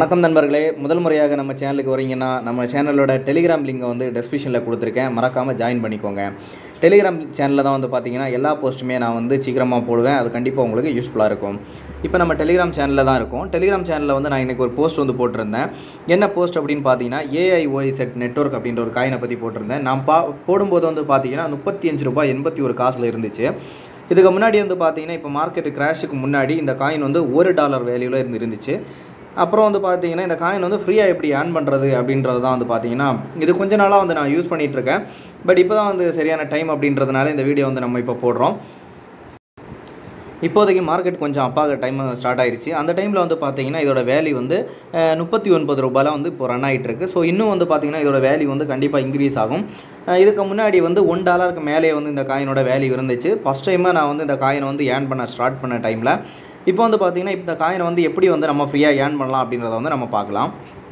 வணக்கம் நண்பர்களே முதல் முறையாக நம்ம சேனலுக்கு வரீங்கன்னா நம்ம சேனலோட டெலிகிராம் லிங்கை வந்து டெஸ்கிரிப்ஷனில் கொடுத்துருக்கேன் மறக்காமல் ஜாயின் பண்ணிக்கோங்க டெலிகிராம் சேனலில் தான் வந்து பார்த்தீங்கன்னா எல்லா போஸ்ட்டுமே நான் வந்து சீக்கிரமாக போடுவேன் அது கண்டிப்பாக உங்களுக்கு யூஸ்ஃபுல்லாக இருக்கும் இப்போ நம்ம டெலிகிராம் சேனலில் தான் இருக்கோம் டெலிகிராம் சேனலில் வந்து நான் இன்றைக்கி ஒரு போஸ்ட் வந்து போட்டிருந்தேன் என்ன போஸ்ட் அப்படின்னு பார்த்தீங்கன்னா ஏஐஓஐ செட் நெட்ஒர்க் அப்படின்ற ஒரு காயினை பற்றி போட்டிருந்தேன் நான் பா போடும்போது வந்து பார்த்தீங்கன்னா முப்பத்தி அஞ்சு ரூபாய் எண்பத்தி ஒரு காசில் இருந்துச்சு இதுக்கு முன்னாடி வந்து பார்த்தீங்கன்னா இப்போ மார்க்கெட் கிராஷுக்கு முன்னாடி இந்த காயின் வந்து ஒரு டாலர் வேல்யூவில் இருந்து இருந்துச்சு அப்புறம் வந்து பார்த்தீங்கன்னா இந்த காயின் வந்து ஃப்ரீயாக எப்படி ஏர்ன் பண்ணுறது அப்படின்றது தான் வந்து பார்த்தீங்கன்னா இது கொஞ்ச நாளாக வந்து நான் யூஸ் பண்ணிகிட்டு இருக்கேன் பட் இப்போ தான் வந்து சரியான டைம் அப்படின்றதுனால இந்த வீடியோ வந்து நம்ம இப்போ போடுறோம் இப்போதைக்கு மார்க்கெட் கொஞ்சம் அப்பாக டைம் ஸ்டார்ட் ஆயிருச்சு அந்த டைமில் வந்து பார்த்தீங்கன்னா இதோட வேல்யூ வந்து முப்பத்தி ஒன்பது ரூபாயில் வந்து இப்போ ரன் ஆகிட்டு இருக்கு ஸோ இன்னும் வந்து பார்த்தீங்கன்னா இதோட வேல்யூ வந்து கண்டிப்பாக இன்க்ரீஸ் ஆகும் அஹ் இதுக்கு முன்னாடி வந்து ஒன் டாலருக்கு மேலே வந்து இந்த காயினோட வேல்யூ இருந்துச்சு ஃபஸ்ட் டைமாக நான் வந்து இந்த காயினை வந்து ஏர்ன் பண்ண ஸ்டார்ட் பண்ண டைமில் இப்போ வந்து பார்த்தீங்கன்னா இந்த காயினை வந்து எப்படி வந்து நம்ம ஃப்ரீயாக ஏர்ன் பண்ணலாம் அப்படின்றத வந்து நம்ம பார்க்கலாம்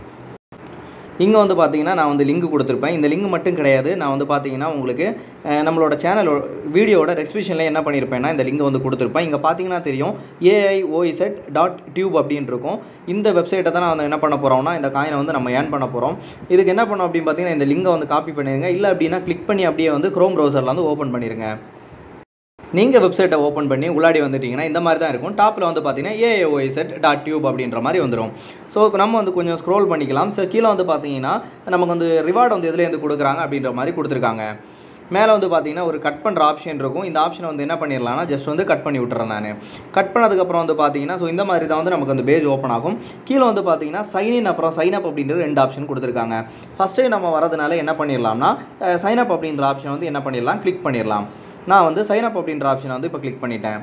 இங்கே வந்து பார்த்தீங்கன்னா நான் வந்து லிங்க் கொடுத்துருப்பேன் இந்த லிங்க் மட்டும் கிடையாது நான் வந்து பார்த்தீங்கன்னா உங்களுக்கு அஹ், நம்மளோட சேனல் வீடியோட டெஸ்கிரிப்ஷனில் என்ன பண்ணியிருப்பேன்னா இந்த லிங்க் வந்து கொடுத்துருப்பேன் இங்கே பார்த்தீங்கன்னா தெரியும் ஏஐஓஇசெட் டாட் டியூப் அப்படின்னு இருக்கும் இந்த வெப்சைட்டை தான் நான் வந்து என்ன பண்ண போகிறோம்னா இந்த காயினை வந்து நம்ம ஏர்ன் பண்ண போகிறோம் இதுக்கு என்ன பண்ணோம் அப்படின்னு பார்த்தீங்கன்னா இந்த லிங்கை வந்து காப்பி பண்ணிடுங்க இல்லை அப்படின்னா கிளிக் பண்ணி அப்படியே வந்து க்ரோம் ப்ரௌசரில் வந்து ஓப்பன் பண்ணிடுங்க நீங்கள் வெப்சைட்டை ஓப்பன் பண்ணி உள்ளாடி வந்துட்டீங்கன்னா இந்த மாதிரி தான் இருக்கும் டாப்பில் வந்து பார்த்தீங்கன்னா ஏஏஓஎஸ்எட் டாட் டியூப் அப்படின்ற மாதிரி வந்துடும் ஸோ நம்ம வந்து கொஞ்சம் ஸ்க்ரோல் பண்ணிக்கலாம் ஸோ கீழே வந்து பார்த்தீங்கன்னா நமக்கு வந்து ரிவார்டு வந்து எதுலேருந்து கொடுக்குறாங்க அப்படின்ற மாதிரி கொடுத்துருக்காங்க மேலே வந்து பார்த்தீங்கன்னா ஒரு கட் பண்ணுற ஆப்ஷன் இருக்கும் இந்த ஆப்ஷனை வந்து என்ன பண்ணிடலாம்னா ஜஸ்ட் வந்து கட் பண்ணி விட்டுறேன் நான் கட் பண்ணதுக்கப்புறம் வந்து பார்த்தீங்கன்னா ஸோ இந்த மாதிரி தான் வந்து நமக்கு அந்த பேஜ் ஓப்பன் ஆகும் கீழே வந்து பார்த்தீங்கன்னா சைன் இன் அப்புறம் சைன் அப் அப்படின்ற ரெண்டு ஆப்ஷன் கொடுத்துருக்காங்க ஃபஸ்ட்டே நம்ம வரதுனால என்ன பண்ணிடலாம்னா சைன் அப் அப்படின்ற ஆப்ஷன் வந்து என்ன பண்ணிடலாம் கிளிக் பண்ணிடலாம் நான் வந்து சைன் அப் அப்படின்ற ஆப்ஷனை வந்து இப்போ கிளிக் பண்ணிட்டேன்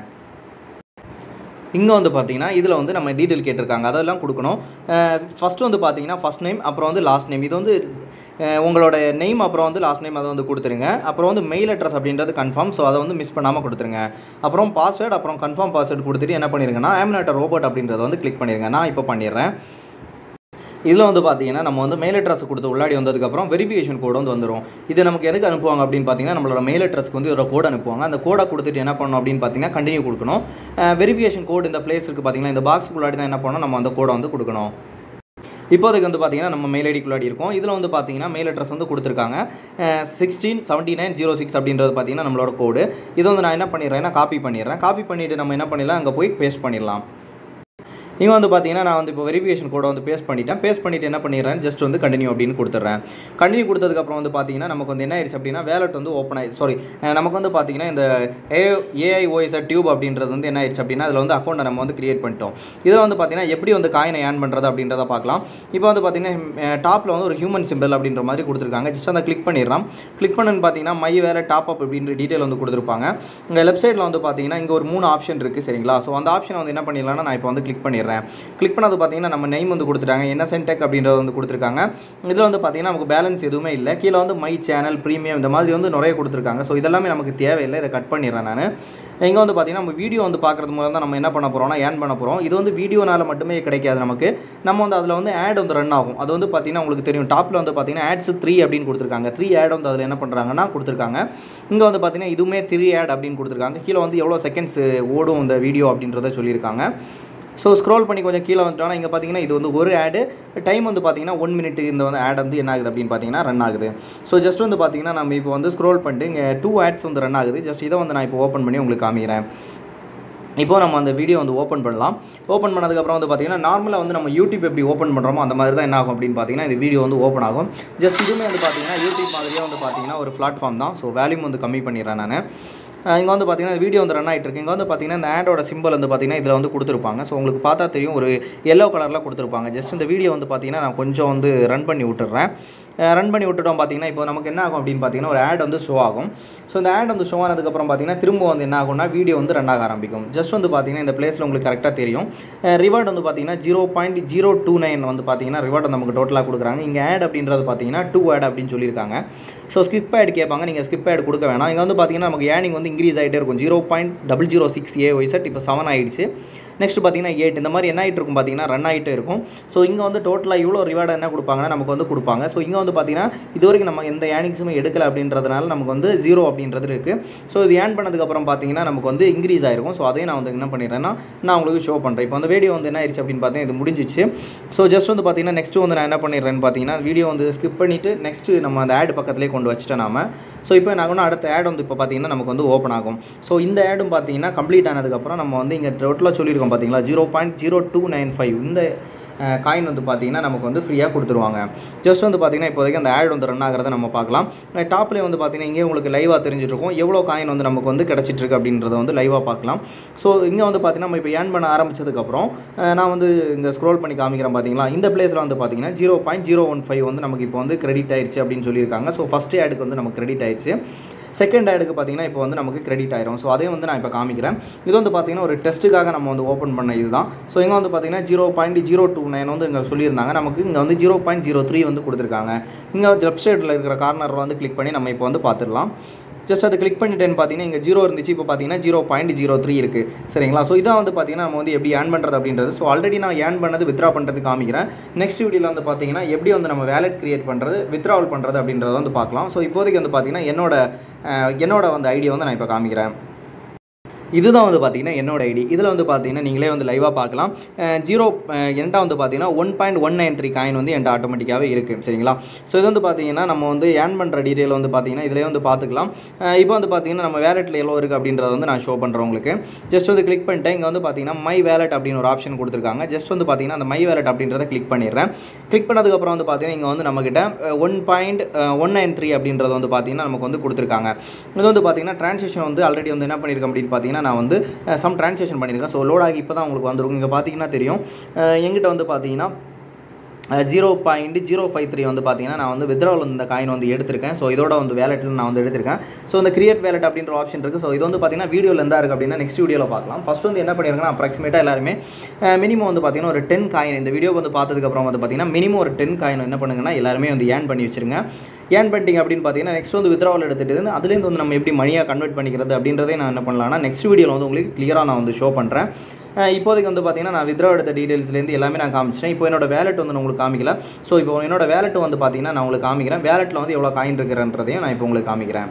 இங்கே வந்து பார்த்தீங்கன்னா இதில் வந்து நம்ம டீட்டெயில் கேட்டிருக்காங்க அதெல்லாம் கொடுக்கணும் ஃபஸ்ட்டு வந்து பார்த்தீங்கன்னா ஃபஸ்ட் நேம் அப்புறம் வந்து லாஸ்ட் நேம் இது வந்து அஹ், உங்களோட நேம் அப்புறம் வந்து லாஸ்ட் நேம் அதை வந்து கொடுத்துருங்க அப்புறம் வந்து மெயில் அட்ரஸ் அப்படின்றது கன்ஃபார்ம் ஸோ அதை வந்து மிஸ் பண்ணாமல் கொடுத்துருங்க அப்புறம் பாஸ்வேர்டு அப்புறம் கன்ஃபார்ம் பாஸ்வேர்டு கொடுத்துட்டு என்ன பண்ணிருங்கன்னா ஆம்னாட்டர் ரோபோட் அப்படின்றத வந்து கிளிக் பண்ணிடுங்க நான் இப்போ பண்ணிடுறேன் இதில் வந்து பார்த்தீங்கன்னா நம்ம வந்து மெயில் அட்ரஸ் கொடுத்து உள்ளாடி வந்ததுக்கப்புறம் வெரிஃபிகேஷன் கோடு வந்து வந்துடும் இது நமக்கு எதுக்கு அனுப்புவாங்க அப்படின்னு பார்த்தீங்கன்னா நம்மளோட மெயில் அட்ரஸ்க்கு வந்து இதோட கோட் அனுப்புவாங்க அந்த கோடை கொடுத்துட்டு என்ன பண்ணணும் அப்படின்னு பார்த்தீங்கன்னா கண்டினியூ கொடுக்கணும் வெரிஃபிகேஷன் கோட் இந்த பிளேஸ் இருக்குது பார்த்தீங்கன்னா இந்த பாக்ஸ் உள்ளாடி தான் என்ன பண்ணணும் நம்ம அந்த கோடை வந்து கொடுக்கணும் இப்போதைக்கு வந்து பார்த்தீங்கன்னா நம்ம மெயில் ஐடிக்குள்ளாடி இருக்கும் இதில் வந்து பார்த்தீங்கன்னா மெயில் அட்ரஸ் வந்து கொடுத்துருக்காங்க sixteen seventy nine zero six அப்படின்றது பார்த்தீங்கன்னா நம்மளோட கோடு இதை வந்து நான் என்ன பண்ணிடுறேன்னா காப்பி பண்ணிடுறேன் காப்பி பண்ணிவிட்டு நம்ம என்ன பண்ணிடலாம் அங்கே போய் பேஸ்ட் பண்ணிடலாம் இங்கே வந்து பார்த்தீங்கன்னா நான் வந்து இப்போ வெரிஃபிகேஷன் கோடை வந்து பேஸ்ட் பண்ணிட்டேன் பேஸ்ட் பண்ணிட்டு என்ன பண்ணிடுறேன் ஜஸ்ட் வந்து கண்டினியூ அப்படின்னு கொடுத்துட்றேன் கண்டினியூ கொடுத்ததுக்கப்புறம் வந்து பார்த்தீங்கன்னா நமக்கு வந்து என்ன ஆயிடுச்சு அப்படின்னா வேலட் வந்து ஓப்பன் ஆயிடுச்சு சாரி நமக்கு வந்து பார்த்தீங்கன்னா இந்த ஏ ஏஐஓஎஸ் டியூப் அப்படின்றது வந்து என்ன ஆயிடுச்சு அப்படின்னா அதில் வந்து அக்கௌண்ட்டை நம்ம வந்து கிரியேட் பண்ணிட்டோம் இதில் வந்து பார்த்தீங்கன்னா எப்படி வந்து காயினை ஏர்ன் பண்ணுறது அப்படின்றத பார்க்கலாம் இப்போ வந்து பார்த்தீங்கன்னா டாப்பில் வந்து ஒரு ஹியூமன் சிம்பிள் அப்படின்ற மாதிரி கொடுத்துருக்காங்க ஜஸ்ட் அந்த கிளிக் பண்ணிடுறோம் கிளிக் பண்ணுன்னு பார்த்தீங்கன்னா மை வேறு டாப் அப் அப்படின்ற டீட்டெயில் வந்து கொடுத்துருப்பாங்க இங்கே லெஃப்ட் சைடில் வந்து பார்த்தீங்கன்னா இங்கே ஒரு மூணு ஆப்ஷன் இருக்குது சரிங்களா ஸோ அந்த ஆப்ஷனை வந்து என்ன பண்ணிடலாம்னா நான் இப்போ வந்து கிளிக் பண்ணிடுறேன் கிளிக் பண்ணது பார்த்தீங்கன்னா நம்ம நெய்ம் வந்து கொடுத்துட்டாங்க என்ன சென்டெக் அப்படின்றது வந்து கொடுத்துருக்காங்க இதில் வந்து பார்த்தீங்கன்னா நமக்கு பேலன்ஸ் எதுவுமே இல்லை கீழே வந்து மை சேனல் ப்ரீமியம் இந்த மாதிரி வந்து நிறைய கொடுத்துருக்காங்க ஸோ இதெல்லாமே நமக்கு தேவையில்லை இதை கட் பண்ணிடுறேன் நான் இங்கே வந்து பார்த்தீங்கன்னா நம்ம வீடியோ வந்து பார்க்குறது மூலம் தான் நம்ம என்ன பண்ண போகிறோம்னா ஏர்ன் பண்ண போகிறோம் இது வந்து வீடியோனால மட்டுமே கிடைக்காது நமக்கு நம்ம வந்து அதில் வந்து ஆட் வந்து ரன் ஆகும் அது வந்து பார்த்தீங்கன்னா உங்களுக்கு தெரியும் டாப்பில் வந்து பார்த்தீங்கன்னா ஆட்ஸ் த்ரீ அப்படின்னு கொடுத்துருக்காங்க த்ரீ ஆட் வந்து அதில் என்ன பண்ணுறாங்கன்னா கொடுத்துருக்காங்க இங்கே வந்து பார்த்தீங்கன்னா இதுவுமே த்ரீ ஆட் அப்படின்னு கொடுத்துருக்காங்க கீழே வந்து எவ்வளோ செகண்ட்ஸ் ஓடும் இந்த வீடியோ அப்படின்றத சொல்லியிருக்காங்க ஸோ ஸ்க்ரோல் பண்ணி கொஞ்சம் கீழே வந்துட்டோம்னா இங்கே பார்த்தீங்கன்னா இது வந்து ஒரு ஆடு டைம் வந்து பார்த்தீங்கன்னா ஒன் மினிட் இந்த வந்து ஆட் வந்து என்ன ஆகுது அப்படின்னு பார்த்தீங்கன்னா ரன் ஆகுது ஸோ ஜஸ்ட் வந்து பார்த்தீங்கன்னா நம்ம இப்போ வந்து ஸ்க்ரோல் பண்ணிட்டு இங்கே டூ ஆட்ஸ் வந்து ரன் ஆகுது ஜஸ்ட் இதை வந்து நான் இப்போ ஓப்பன் பண்ணி உங்களுக்கு காமிக்கிறேன் இப்போ நம்ம அந்த வீடியோ வந்து ஓப்பன் பண்ணலாம் ஓப்பன் பண்ணதுக்கப்புறம் வந்து பார்த்தீங்கன்னா நார்மலாக வந்து நம்ம யூடியூப் எப்படி ஓப்பன் பண்ணுறோமோ அந்த மாதிரி தான் என்ன ஆகும் அப்படின்னு பார்த்தீங்கன்னா இந்த வீடியோ வந்து ஓப்பன் ஆகும் ஜஸ்ட் இதுவுமே வந்து பார்த்தீங்கன்னா யூடியூப் மாதிரியே வந்து பார்த்தீங்கன்னா ஒரு பிளாட்ஃபார்ம் தான் ஸோ வேல்யூம் வந்து கம்மி பண்ணிடுறேன் நான் இங்கே வந்து பார்த்தீங்கன்னா வீடியோ வந்து ரன் ஆகிட்டு இருக்கு இங்கே வந்து பார்த்தீங்கன்னா இந்த ஆடோட சிம்பிள் வந்து பார்த்தீங்கன்னா இதில் வந்து கொடுத்துருப்பாங்க ஸோ உங்களுக்கு பார்த்தா தெரியும் ஒரு எல்லோ கலரில் கொடுத்துருப்பாங்க ஜஸ்ட் இந்த வீடியோ வந்து பார்த்தீங்கன்னா நான் கொஞ்சம் வந்து ரன் பண்ணி விட்டுறேன் ரன் பண்ணி விட்டுட்டோம் பார்த்தீங்கன்னா இப்போ நமக்கு என்ன ஆகும் அப்படின்னு பார்த்தீங்கன்னா ஒரு ஆட் வந்து ஷோ ஆகும் ஸோ இந்த ஆட் வந்து ஷோ ஆனதுக்கப்புறம் பார்த்தீங்கன்னா திரும்ப வந்து என்ன ஆகும்னா வீடியோ வந்து ரன் ஆக ஆரம்பிக்கும் ஜஸ்ட் வந்து பார்த்தீங்கன்னா இந்த பிளேஸில் உங்களுக்கு கரெக்டாக தெரியும் ரிவார்ட் வந்து பார்த்தீங்கன்னா zero point zero two nine வந்து பார்த்தீங்கன்னா ரிவார்ட் நமக்கு டோட்டலாக கொடுக்குறாங்க இங்கே ஆட் அப்படின்றது பார்த்தீங்கன்னா டூ ஆட் அப்படின்னு சொல்லியிருக்காங்க ஸோ ஸ்கிப் ஆட் கேட்பாங்க நீங்கள் ஸ்கிப் ஆட் கொடுக்க வேணாம் இங்கே வந்து பார்த்தீங்கன்னா நமக்கு ஏர்னிங் வந்து இன்க்ரீஸ் ஆகிட்டே இருக்கும் zero point double zero six ஏ ஒய்சட் இப்போ செவன் ஆயிடுச்சு நெக்ஸ்ட் பார்த்தீங்கன்னா எயிட் இந்த மாதிரி என்ன ஆகிட்டு இருக்கும் பார்த்தீங்கன்னா ரன் ஆகிட்டே இருக்கும் ஸோ இங்கே வந்து டோட்டலாக இவ்வளோ ரிவார்டு என்ன கொடுப்பாங்கன்னா நமக்கு வந்து கொடுப்பாங்க ஸோ இங்கே வந்து பார்த்தீங்கன்னா இது வரைக்கும் நம்ம எந்த ஏர்னிங்ஸுமே எடுக்கல அப்படின்றதுனால நமக்கு வந்து ஜீரோ அப்படின்றது இருக்குது ஸோ இது ஏர்ன் பண்ணதுக்கப்புறம் பார்த்தீங்கன்னா நமக்கு வந்து இன்க்ரீஸ் ஆயிருக்கும் ஸோ அதையும் நான் வந்து என்ன பண்ணிடுறேன்னா நான் உங்களுக்கு ஷோ பண்ணுறேன் இப்போ வந்து வீடியோ வந்து என்ன ஆயிடுச்சு அப்படின்னு பார்த்தீங்கன்னா இது முடிஞ்சிச்சு ஸோ ஜஸ்ட் வந்து பார்த்தீங்கன்னா நெக்ஸ்ட் வந்து நான் என்ன பண்ணிடுறேன்னு பார்த்தீங்கன்னா வீடியோ வந்து ஸ்கிப் பண்ணிவிட்டு நெக்ஸ்ட் நம்ம அந்த ஆட் பக்கத்துலேயே கொண்டு வச்சுட்டோம் நாம ஸோ இப்போ நான் ஒன்று அடுத்த ஆட் வந்து இப்போ பார்த்தீங்கன்னா நமக்கு வந்து ஓப்பன் ஆகும் ஸோ இந்த ஆடும் பார்த்தீங்கன்னா கம்ப்ளீட் ஆனதுக்கப்புறம் நம்ம வந்து இங்கே டோட்டலாக சொல்லியிருக்கோம் பார்த்தீங்களா zero point zero two nine five இந்த காயின் வந்து பார்த்தீங்கன்னா நமக்கு வந்து ஃப்ரீயாக கொடுத்துருவாங்க ஜஸ்ட் வந்து பார்த்தீங்கன்னா இப்போதைக்கு அந்த ஆட் வந்து ரன் ஆகிறத நம்ம பார்க்கலாம் டாப்லேயே வந்து பார்த்தீங்கன்னா இங்கே உங்களுக்கு லைவாக தெரிஞ்சுட்டு இருக்கும் எவ்வளோ காயின் வந்து நமக்கு வந்து கிடச்சிட்டு இருக்கு அப்படின்றத வந்து லைவாக பார்க்கலாம் ஸோ இங்கே வந்து பார்த்தீங்கன்னா நம்ம இப்போ ஏர்ன் பண்ண ஆரம்பிச்சதுக்கப்புறம் நான் வந்து இங்கே ஸ்க்ரோல் பண்ணி காமிக்கிறேன் பார்த்தீங்களா இந்த பிளேஸில் வந்து பார்த்தீங்கன்னா zero point zero one five வந்து நமக்கு இப்போ வந்து கிரெடிட் ஆயிடுச்சு அப்படின்னு சொல்லியிருக்காங்க ஸோ ஃபஸ்ட் ஆடுக்கு வந்து நமக்கு கிரெடிட் ஆயிடுச்சு செகண்ட் ஆடுக்கு பார்த்தீங்கன்னா இப்போ வந்து நமக்கு கிரெடிட் ஆயிரும் ஸோ அதையும் வந்து நான் இப்போ காமிக்கிறேன் இது வந்து பார்த்தீங்கன்னா ஒரு டெஸ்ட்டுக்காக நம்ம வந்து ஓப்பன் பண்ண இதுதான் ஸோ இங்கே வந்து பார்த்தீங்கன்னா zero point zero two nine வந்து இங்கே சொல்லியிருந்தாங்க நமக்கு இங்கே வந்து ஜீரோ பாயிண்ட் ஜீரோ த்ரீ வந்து கொடுத்துருக்காங்க இங்கே லெஃப்ட் சைடில் இருக்கிற கார்னரில் வந்து கிளிக் பண்ணி நம்ம இப்போ வந்து பார்த்துடலாம் ஜஸ்ட் அதை கிளிக் பண்ணிட்டேன்னு பார்த்தீங்கன்னா இங்கே ஜீரோ இருந்துச்சு இப்போ பார்த்தீங்கன்னா ஜீரோ பாயிண்ட் ஜீரோ த்ரீ இருக்குது சரிங்களா ஸோ இதான் வந்து பார்த்தீங்கன்னா நம்ம வந்து எப்படி ஏர்ன் பண்ணுறது அப்படின்றது ஸோ ஆல்ரெடி நான் ஏர்ன் பண்ணது வித்ரா பண்ணுறது காமிக்கிறேன் நெக்ஸ்ட் வீடியோவில் வந்து பார்த்தீங்கன்னா எப்படி வந்து நம்ம வேலட் கிரியேட் பண்ணுறது வித்ராவல் பண்ணுறது அப்படின்றத வந்து பார்க்கலாம் ஸோ இப்போதைக்கு வந்து பார்த்தீங்கன்னா என்னோட என்னோட வந்து ஐடியா வந்து நான் இப்போ காமிக்கிறேன் இதுதான் வந்து பார்த்தீங்கன்னா என்னோட ஐடி இதில் வந்து பார்த்தீங்கன்னா நீங்களே வந்து லைவாக பார்க்கலாம் ஜீரோ என்கிட்ட வந்து பார்த்தீங்கன்னா one point one nine three coin வந்து என்கிட்ட ஆட்டோமேட்டிக்காகவே இருக்குது சரிங்களா ஸோ இது வந்து பார்த்தீங்கன்னா நம்ம வந்து ஏர்ன் பண்ணுற டீட்டெயில் வந்து பார்த்தீங்கன்னா இதிலே வந்து பார்த்துக்கலாம் இப்போ வந்து பார்த்தீங்கன்னா நம்ம வேலெட்டில் எவ்வளோ இருக்குது அப்படின்றத வந்து நான் ஷோ பண்ணுறேன் உங்களுக்கு ஜஸ்ட் வந்து கிளிக் பண்ணிட்டேன் இங்கே வந்து பார்த்தீங்கன்னா மை வேலட் அப்படின்னு ஒரு ஆப்ஷன் கொடுத்துருக்காங்க ஜஸ்ட் வந்து பார்த்தீங்கன்னா அந்த மை வேலட் அப்படின்றத கிளிக் பண்ணிடுறேன் கிளிக் பண்ணதுக்கப்புறம் வந்து பார்த்தீங்கன்னா இங்கே வந்து நம்மக்கிட்ட one point one nine three அப்படின்றது வந்து பார்த்தீங்கன்னா நமக்கு வந்து கொடுத்துருக்காங்க இது வந்து பார்த்தீங்கன்னா ட்ரான்சாக்ஷன் வந்து ஆல்ரெடி வந்து என்ன பண்ணியிருக்கேன் அப்படின்னு பார்த்தீங்கன்னா நான் வந்து சம் ட்ரான்சாக்ஷன் பண்ணியிருக்கேன் ஸோ லோட் ஆகி இப்போ தான் உங்களுக்கு வந்துருக்கும் இங்கே பார்த்தீங்கன்னா தெரியும் எங்கிட்ட வந்து பார்த்தீங்கன்னா zero point zero five three வந்து பார்த்தீங்கன்னா நான் வந்து வித்ராவில் இந்த காயின் வந்து எடுத்திருக்கேன் ஸோ இதோட வந்து வேலெட்டில் நான் வந்து எடுத்திருக்கேன் ஸோ இந்த கிரியேட் வேலெட் அப்படின்ற ஆப்ஷன் இருக்குது ஸோ இது வந்து பார்த்தீங்கன்னா வீடியோவில் இருந்தா இருக்குது அப்படின்னா நெக்ஸ்ட் வீடியோவில் பார்க்கலாம் ஃபஸ்ட் வந்து என்ன பண்ணியிருக்கேன்னா அப்ராக்சிமேட்டாக எல்லாருமே மினிமம் வந்து பார்த்தீங்கன்னா ஒரு டென் காயின் இந்த வீடியோ வந்து பார்த்ததுக்கப்புறம் வந்து பார்த்தீங்கன்னா மினிமம் ஒரு டென் காயின் என்ன பண்ணுங்கன்னா எல்லாருமே வந்து ஏர்ன் பண்ணி வச்சிருங்க ஏர்ன் பண்ணிட்டீங்க அப்படின்னு பார்த்தீங்கன்னா நெக்ஸ்ட் வந்து வித்ராவல் எடுத்துகிட்டு அதுலேருந்து வந்து நம்ம எப்படி மணியாக கன்வெர்ட் பண்ணிக்கிறது அப்படின்றதே நான் என்ன பண்ணலாம்னா நெக்ஸ்ட் வீடியோவில் வந்து உங்களுக்கு கிளியராக நான் வந்து ஷோ பண்ணுறேன் இப்போதைக்கு வந்து பார்த்தீங்கன்னா நான் வித்ரா எடுத்த டீட்டெயில்ஸ்லேருந்து எல்லாமே நான் காமிச்சிட்டேன் இப்போ என்னோட வேலெட் வந்து நான் உங்களுக்கு காமிக்கல ஸோ இப்போ என்னோட வேலெட் வந்து பார்த்தீங்கன்னா நான் உங்களுக்கு காமிக்கிறேன் வேலெட்டில் வந்து எவ்வளோ காயின் இருக்கிறன்றதையும் நான் இப்போ உங்களுக்கு காமிக்கிறேன்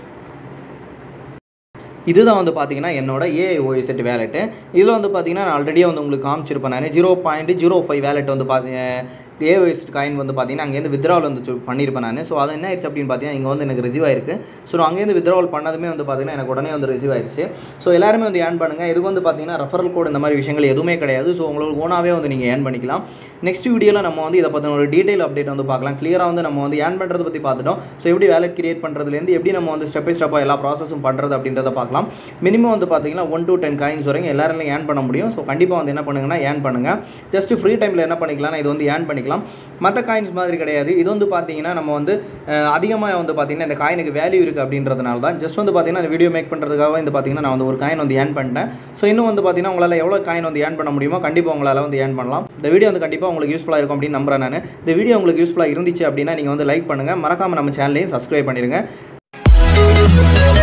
இதுதான் வந்து பார்த்தீங்கன்னா என்னோட ஏஐஓஎஸ்எட் வேலெட்டு இதில் வந்து பார்த்தீங்கன்னா நான் ஆல்ரெடியே வந்து உங்களுக்கு காமிச்சிருப்பேன் நான் zero point zero five wallet வந்து பார்த்தி ஏஓஎஸ் காயின் வந்து பார்த்தீங்கன்னா அங்கேருந்து வித்ராவல் வந்து சு- பண்ணியிருப்பேன் நான் ஸோ அது என்ன ஆயிடுச்சு அப்படின்னு பார்த்தீங்கன்னா இங்கே வந்து எனக்கு ரிசீவ் ஆயிருக்கு ஸோ நான் அங்கேருந்து வித்ராவல் பண்ணதுமே வந்து பார்த்தீங்கன்னா எனக்கு உடனே வந்து ரிசீவ் ஆயிடுச்சு ஸோ எல்லாருமே வந்து ஏர்ன் பண்ணுங்கள் இதுக்கு வந்து பார்த்தீங்கன்னா ரெஃபரல் கோட் இந்த மாதிரி விஷயங்கள் எதுவுமே கிடையாது ஸோ உங்களுக்கு ஓனாகவே வந்து நீங்கள் ஏர்ன் பண்ணிக்கலாம் நெக்ஸ்ட் வீடியோவில் நம்ம வந்து இதை பற்றின ஒரு டீடைல் அப்டேட் வந்து பார்க்கலாம் கிளியராக வந்து நம்ம வந்து ஏர்ன் பண்ணுறதை பற்றி பார்த்துட்டோம் ஸோ எப்படி வேலட் கிரியேட் பண்ணுறதுலேருந்து எப்படி நம்ம வந்து ஸ்டெப் பை ஸ்டெப்பாக எல்லா ப்ராசஸும் பண்ணுறது அப்படின்றத பார்க்கலாம் மினிமம் வந்து பார்த்தீங்கன்னா ஒன் to டென் காயின்ஸ் வரைக்கும் எல்லாராலையும் ஏர்ன் பண்ண முடியும் ஸோ கண்டிப்பாக வந்து என்ன பண்ணுங்கன்னா ஏர்ன் பண்ணுங்கள் ஜஸ்ட் ஃப்ரீ டைமில் என்ன பண்ணிக்கலாம் இது வந்து ஏர்ன் பண்ணிக்கலாம் மற்ற காயின்ஸ் மாதிரி கிடையாது இது வந்து பார்த்தீங்கன்னா நம்ம வந்து அதிகமாக வந்து பார்த்தீங்கன்னா இந்த காயினுக்கு வேல்யூ இருக்குது அப்படின்றதுனால தான் ஜஸ்ட் வந்து பார்த்தீங்கன்னா இந்த வீடியோ மேக் பண்ணுறதுக்காக இந்த பார்த்தீங்கன்னா நான் வந்து ஒரு காயின் வந்து ஏர்ன் பண்ணிட்டேன் ஸோ இன்னும் வந்து பார்த்தீங்கன்னா உங்களால் எவ்வளோ காயின் வந்து ஏர்ன் பண்ண முடியுமோ கண்டிப்பாக உங்களால் வந்து ஏர்ன் பண்ணலாம் இந்த வீடியோ வந்து கண்டிப்பாக உங்களுக்கு யூஸ்ஃபுல்லாக இருக்கும் அப்படின்னு நம்புறேன் நான் இந்த வீடியோ உங்களுக்கு யூஸ்ஃபுல்லாக இருந்துச்சு அப்படின்னா நீங்கள் வந்து லைக் பண்ணுங்கள் மறக்காமல் நம்ம சேனலையும் சப்ஸ்கிரைப் பண்ணிடுங்க